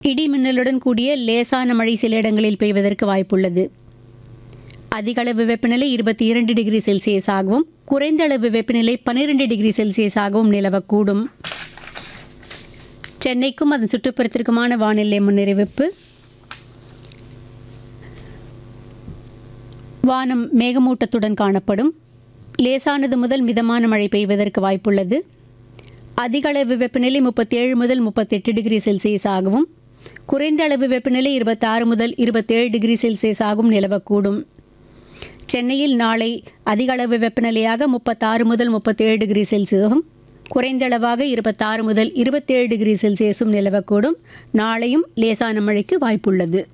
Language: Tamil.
இடி மின்னலுடன் கூடிய லேசான மழை சில இடங்களில் பெய்வதற்கு வாய்ப்புள்ளது அதிக அளவு வெப்பநிலை இருபத்தி இரண்டு டிகிரி செல்சியஸ் ஆகவும் குறைந்த அளவு வெப்பநிலை பன்னிரெண்டு டிகிரி செல்சியஸ் ஆகவும் நிலவக்கூடும் சென்னைக்கும் அதன் சுற்றுப்புறத்திற்குமான வானிலை முன்னறிவிப்பு வானம் மேகமூட்டத்துடன் காணப்படும் லேசானது முதல் மிதமான மழை பெய்வதற்கு வாய்ப்புள்ளது அதிக அளவு வெப்பநிலை முப்பத்தி ஏழு முதல் முப்பத்தெட்டு டிகிரி செல்சியஸ் ஆகவும் குறைந்த அளவு வெப்பநிலை இருபத்தாறு முதல் இருபத்தேழு டிகிரி செல்சியஸ் ஆகவும் நிலவக்கூடும் சென்னையில் நாளை அதிக அளவு வெப்பநிலையாக முப்பத்தாறு முதல் முப்பத்தேழு டிகிரி செல்சியஸும் குறைந்த அளவாக இருபத்தாறு முதல் இருபத்தேழு டிகிரி செல்சியஸும் நிலவக்கூடும் நாளையும் லேசான மழைக்கு வாய்ப்புள்ளது